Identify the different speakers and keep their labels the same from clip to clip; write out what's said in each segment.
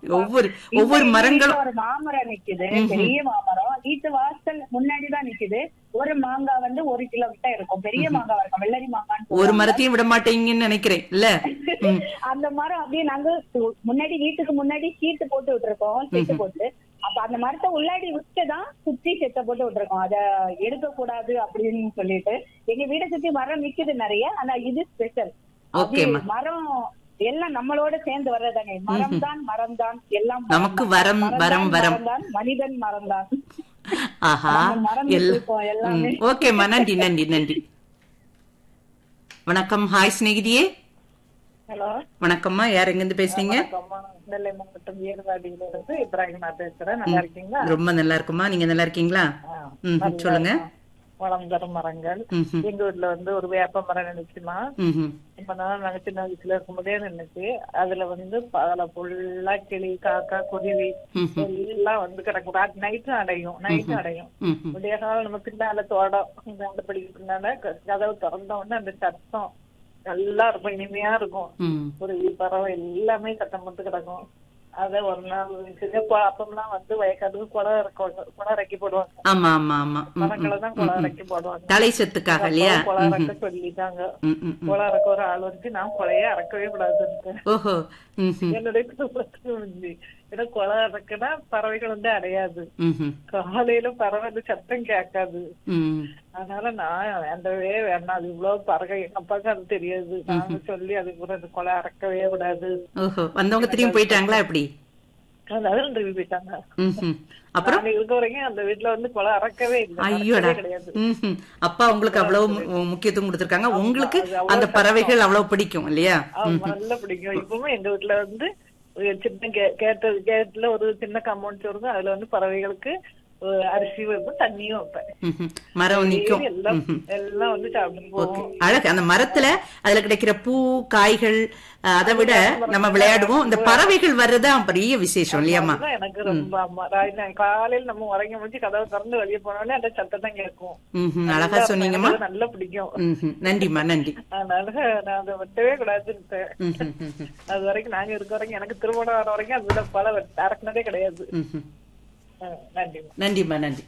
Speaker 1: ஒவ்வொரு
Speaker 2: இந்த
Speaker 1: ஒவ்வொரு
Speaker 2: எங்க
Speaker 1: மரங்களும்
Speaker 2: வீட்டுல ஒரு மாமரம் நிக்குது பெரிய மாமரம் வீட்டு வாசல் முன்னாடி தான் நிக்குது ஒரு மாங்காய் வந்து ஒரு கிலோ கிட்ட இருக்கும் பெரிய மாங்காய் இருக்கும் வெள்ளரி மாங்கான்னு
Speaker 1: ஒரு
Speaker 2: சொல்லுவாங்க.
Speaker 1: மரத்தையும் விட மாட்டீங்கன்னு நினைக்கிறேன் இல்ல ம்.
Speaker 2: அந்த மரம் அப்படியே நாங்க சு- முன்னாடி வீட்டுக்கு முன்னாடி சீட்டு போட்டு விட்டுருக்கோம் சீட்டு போட்டு அப்ப அந்த மரத்தை உள்ளாடி விட்டுதான் சுத்தி செத்த போட்டு விட்டுருக்கோம் அத எடுக்க கூடாது அப்படின்னு சொல்லிட்டு எங்க வீடை சுத்தி மரம் நிக்குது நிறைய ஆனா இது ஸ்பெஷல்
Speaker 1: ஓகேம்மா.
Speaker 2: மரம் எல்லாம் நம்மளோட சேர்ந்து வர்றதானே மரம் தான் மரம் தான் எல்லாம்
Speaker 1: நமக்கு வரம், வரம், வரம்.
Speaker 2: தான் மனிதன் மரம் தான்
Speaker 1: ஆஹா
Speaker 2: நம்ம மறந்துட்டு
Speaker 1: எல்லாம்
Speaker 2: இருக்கோம் எல்லாமே.
Speaker 1: ம், ஓகேம்மா நன்றி நன்றி நன்றி வணக்கம் ஹாய் சிநேகிதியே
Speaker 3: ஹலோ
Speaker 1: வணக்கம்மா யார் எங்கிருந்து பேசுறீங்க
Speaker 3: வணக்கம்மா நெல்லை மாவட்டம் ஏர்வாடியில இருந்து இப்ராஹிம் நான் பேசுறேன் நல்லா இருக்கீங்களா
Speaker 1: ரொம்ப நல்லா இருக்குமா நீங்க நல்லா இருக்கீங்களா
Speaker 3: ஆ,
Speaker 1: ம்,
Speaker 3: நல்லா
Speaker 1: சொல்லுங்க.
Speaker 3: இருக்கோம். வளம் தரும் மரங்கள்
Speaker 1: ம், ம்,
Speaker 3: எங்க வீட்டுல வந்து ஒரு வேப்ப மரம் நினைச்சுமா
Speaker 1: ம், ம்.
Speaker 3: இப்ப நான் நாங்க சின்ன வயசுல இருக்கும்போதே நின்னுச்சு அதுல வந்து பகல ஃபுல்லா கிளி காக்கா குருவி
Speaker 1: ம்,
Speaker 3: எல்லாம் வந்து கிடக்கும் நைட்டும் அடையும் நைட்டும் அடையும்
Speaker 1: ம், ம்.
Speaker 3: விடிய காலம் நம்ம பின்னால தோடம் அந்த படிக்கு பின்னால க- கதவு திறந்த உடனே அந்த சத்தம் நல்லா இருக்கும் இனிமையா இருக்கும்
Speaker 1: ம்.
Speaker 3: ஒரு பறவை எல்லாமே சத்தம் போட்டு கிடக்கும் அத ஒரு நாள் சின்ன கொ- அப்பம்லாம் வந்து வயக்காட்டுக்கு குடம் இறக்குவாங்க குடம் இறக்கி போடுவாங்க
Speaker 1: ஆமா ஆமா ஆமா ம், ம்.
Speaker 3: மரங்களை தான் குடம் இறக்கி போடுவாங்க
Speaker 1: தலை சத்துக்காக இல்லையா
Speaker 3: குடம் இறக்க சொல்லிட்டாங்க
Speaker 1: ம், ம், ம்.
Speaker 3: குடம் இறக்க ஒரு ஆள் வந்து நான் குழைய இறக்கவே கூடாதுன்னு
Speaker 1: ஓஹோ ம், ம்,
Speaker 3: என்னுடைய குடும்பத்துல வந்து ஏன்னா குளம் இறக்குனா பறவைகள் வந்து அடையாது
Speaker 1: ம், ம்,
Speaker 3: காலையில பறவை வந்து சத்தம் கேட்காது
Speaker 1: ம்.
Speaker 3: அதனால நான் வேண்டவே வேண்டாம் அது இவ்வளவு பறவை எங்க அப்பாவுக்கு அது தெரியாது நாங்க சொல்லி அது கூட அந்த கொலை அறக்கவே கூடாது
Speaker 1: ஓஹோ வந்தவங்க திரும்பி போயிட்டாங்களா எப்படி
Speaker 3: அதனால திரும்பி போயிட்டாங்க
Speaker 1: ம், ம். அப்புறம்
Speaker 3: நான் இருக்க வரைக்கும் அந்த வீட்டுல வந்து கொலை அறக்கவே இல்லை
Speaker 1: ஐயோடா
Speaker 3: அறக்கவே கிடையாது
Speaker 1: ம், ம். அப்பா உங்களுக்கு அவ்வளவு மு- முக்கியத்துவம் கொடுத்திருக்காங்க உங்களுக்கு
Speaker 3: அது அவ்வளவு
Speaker 1: அந்த பறவைகள் அவ்வளவு பிடிக்கும் இல்லையா
Speaker 3: ஆமா, நல்லா பிடிக்கும் இப்பவும் எங்க வீட்டுல வந்து ஒரு சின்ன கே- கேட்டு கேட்ல ஒரு சின்ன கம்பவுண்ட் இருக்கும் அதுல வந்து பறவைகளுக்கு ஒரு அரிசி வைப்பேன் தண்ணியும் வைப்பேன்
Speaker 1: ம், ம். மரம் நிக்கும்
Speaker 3: எல்லாம்
Speaker 1: ம், ம்.
Speaker 3: எல்லாம் வந்து சாப்பிட்டு
Speaker 1: ஓகே
Speaker 3: போவோம்
Speaker 1: அழகு அந்த மரத்துல அதுல கிடைக்கிற பூ காய்கள் அஹ், அதை விட நம்ம விளையாடுவோம் இந்த பறவைகள் வர்றதுதான் பெரிய விசேஷம் இல்லையாம்மா
Speaker 3: அதுதான் எனக்கு ரொம்ப அம்மா ராய்- நான் காலையில நம்ம உறங்கி முடிச்சு கதவை திறந்து வெளியே போனோடனே அந்த சத்தம் தான் கேட்கும்
Speaker 1: ம், ம். அழகா
Speaker 3: நல்லா
Speaker 1: சொன்னீங்கம்மா
Speaker 3: எனக்கு அது நல்லா பிடிக்கும்
Speaker 1: ம், ம். நன்றிம்மா நன்றி
Speaker 3: அதனால நான் அதை விட்டவே கூடாதுன்னு
Speaker 1: ம், ம், ம், ம்.
Speaker 3: அது வரைக்கும் நாங்க இருக்க வரைக்கும் எனக்கு திருமணம் வர வரைக்கும் அதுல பல அறக்குனதே கிடையாது
Speaker 1: ம், ம்.
Speaker 3: ஆ, நன்றிம்மா
Speaker 1: நன்றிம்மா நன்றி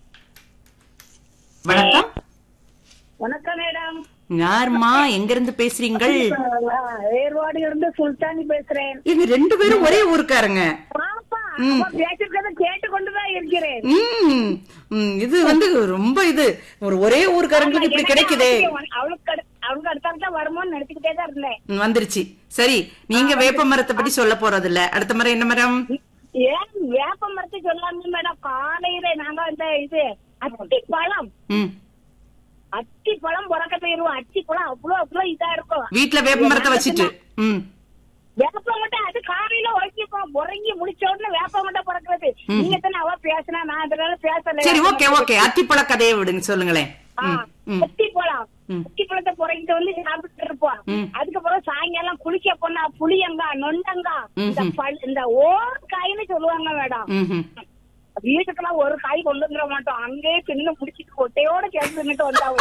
Speaker 1: வணக்கம்
Speaker 2: வணக்கம் மேடம்
Speaker 1: யாரும்மா எங்க இருந்து பேசுறீங்கள்
Speaker 2: ஏர்வாடில இருந்து சுல்தானி பேசுறேன்
Speaker 1: எங்க ரெண்டு பேரும் ஒரே ஊருக்காரங்க
Speaker 2: பாப்பா அவ பேசிருக்கத கேட்டு கொண்டுதான் இருக்கிறேன்
Speaker 1: ம், ம், இது வந்து ரொம்ப இது ஒரு ஒரே ஊருக்காரங்களுக்கு இப்படி கிடைக்குதே
Speaker 2: அவளுக்கு அடு- அவளுக்கு அடுத்த வருமோன்னு நினைச்சுக்கிட்டே தான் இருந்தேன்
Speaker 1: ம், வந்துருச்சு சரி நீங்க வேப்ப மரத்தை பத்தி சொல்ல போறது இல்ல அடுத்த மரம் என்ன மரம்
Speaker 2: ஏன் வேப்ப மரத்தை சொல்லாம மேடம் காலையில நாங்க இந்த இது அத்தி பழம்
Speaker 1: ம்.
Speaker 2: அத்தி பழம் பிறக்க போயிருவோம் அத்தி பழம் அவ்வளவு அவ்வளவு இதா இருக்கும்
Speaker 1: வீட்ல வேப்ப மரத்தை வச்சுட்டு ம்
Speaker 2: வேப்ப மட்டும் அது காலையில உழைச்சிப்போம் உறங்கி முடிச்ச உடனே வேப்ப மட்டும் பிறக்கிறது நீங்க தானே அவ பேசினா நான் அதனால பேசல
Speaker 1: சரி ஓகே ஓகே அத்திப்பழ கதையை விடுங்க சொல்லுங்களேன்
Speaker 2: ஆ,
Speaker 1: ம், ம்,
Speaker 2: அத்தி பழம்
Speaker 1: ம்.
Speaker 2: அத்தி பழத்தை புறக்கிட்டு வந்து சாப்பிட்டு இருப்போம்
Speaker 1: ம்.
Speaker 2: அதுக்கப்புறம் சாயங்காலம் குளிக்க போனா புளியங்கா நொண்டங்கா
Speaker 1: ம்,
Speaker 2: இந்த
Speaker 1: ம்.
Speaker 2: பல் இந்த ஓர் காய்னு சொல்லுவாங்க மேடம்
Speaker 1: ம், ம்.
Speaker 2: வீட்டுக்கெல்லாம் ஒரு காய் கொண்டு வந்துட மாட்டோம் அங்கேயே தின்னு முடிச்சிட்டு கொட்டையோட சேர்ந்து நின்னுட்டு வந்தாவும்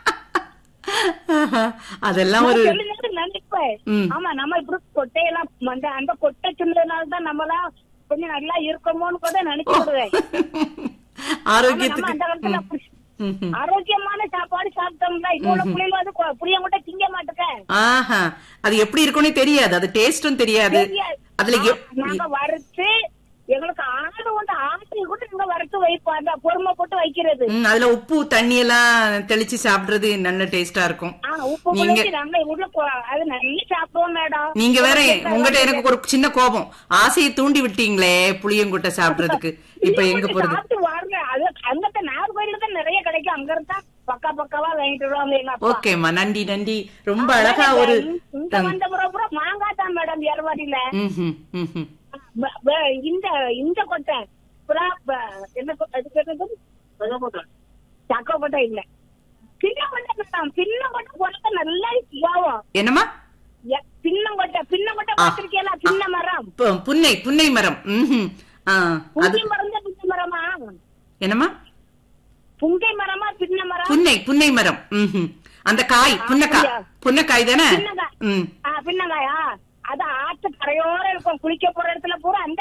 Speaker 1: அதெல்லாம் ஒரு
Speaker 2: நினைப்பேன்
Speaker 1: ம்.
Speaker 2: ஆமா நம்ம இப்படி கொட்டையெல்லாம் அந்த அந்த கொட்டை சின்னதுனால தான் நம்மளாம் கொஞ்சம் நல்லா இருக்கோமோன்னு கூட நினைச்சு விடுவேன் ஆமா, நம்ம
Speaker 1: ஆரோக்கியத்துக்கு
Speaker 2: அந்த காலத்துல
Speaker 1: ம்,
Speaker 2: அப்படி
Speaker 1: ம், ம்.
Speaker 2: ஆரோக்கியமான சாப்பாடு சாப்பிட்டோம்ல இப்போ உள்ள பிள்ளைங்க வந்து கொ- புளியங்கொட்டை திங்க மாட்டுக்க
Speaker 1: ஆஹா அது எப்படி இருக்கும்னே தெரியாது அது டேஸ்டும் தெரியாது
Speaker 2: தெரியாது.
Speaker 1: அதுல
Speaker 2: ஆ,
Speaker 1: எப்-
Speaker 2: நாங்க வறுத்து எங்களுக்கு ஆடு வந்து ஆட்டு கூட இங்க வறுத்து வைப்போம் அந்த பொறுமை போட்டு வைக்கிறது
Speaker 1: ம், அதுல உப்பு தண்ணி எல்லாம் தெளிச்சு சாப்பிடுறது நல்ல டேஸ்டா இருக்கும்
Speaker 2: ஆ, உப்பு
Speaker 1: நீங்க-
Speaker 2: குழச்சி நாங்க உள்ள கொ- அது நல்லா சாப்பிடுவோம் மேடம்
Speaker 1: நீங்க வேற உங்ககிட்ட எனக்கு ஒரு சின்ன கோபம் ஆசையை தூண்டி விட்டீங்களே புளியங்குட்டை சாப்பிடுறதுக்கு இப்ப எங்க போறது
Speaker 2: சாப்பிட்டு வாருங்க அது அங்கத்த நாகர்கோயில தான் நிறைய கிடைக்கும் அங்க இருந்தா பக்கா பக்காவா வாங்கிட்டு வருவாங்க எங்க அப்பா
Speaker 1: ஓகேம்மா நன்றி நன்றி ரொம்ப அழகா ஒரு
Speaker 2: இந்த வந்த முறை பூரா மாங்காய் தான் மேடம் ஏர்வாடியில
Speaker 1: ம், ம், ம், ம்.
Speaker 2: ப- ப- இந்த இந்த கொட்டை புறா ப- என்ன கொ- அதுக்கு என்னது? சக்கரை கொட்டை இல்ல பின்ன கொட்டை மேடம் பின்ன கொட்டை போறது நல்லா யாவும்
Speaker 1: என்னம்மா
Speaker 2: பின்னங்கொட்டை பின்னங்கொட்டை பார்த்திருக்கீங்களா பின்ன மரம்
Speaker 1: பு- புன்னை புன்னை மரம் ம்ஹும். ஆ, அது
Speaker 2: புங்கை மரம் தான் பின்ன மரமா
Speaker 1: என்னம்மா
Speaker 2: புங்கை மரமா பின்ன மரம்
Speaker 1: புன்னை புன்னை மரம் ம்ஹும். அந்த காய் புன்னக்காய்
Speaker 2: அப்படியா?
Speaker 1: புன்னக்காய் தானே
Speaker 2: பின்னங்காய்.
Speaker 1: ம்
Speaker 2: ஆ, பின்னங்காயா அது ஆத்து கரையோர இருக்கும் குளிக்க போற இடத்துல பூரா அந்த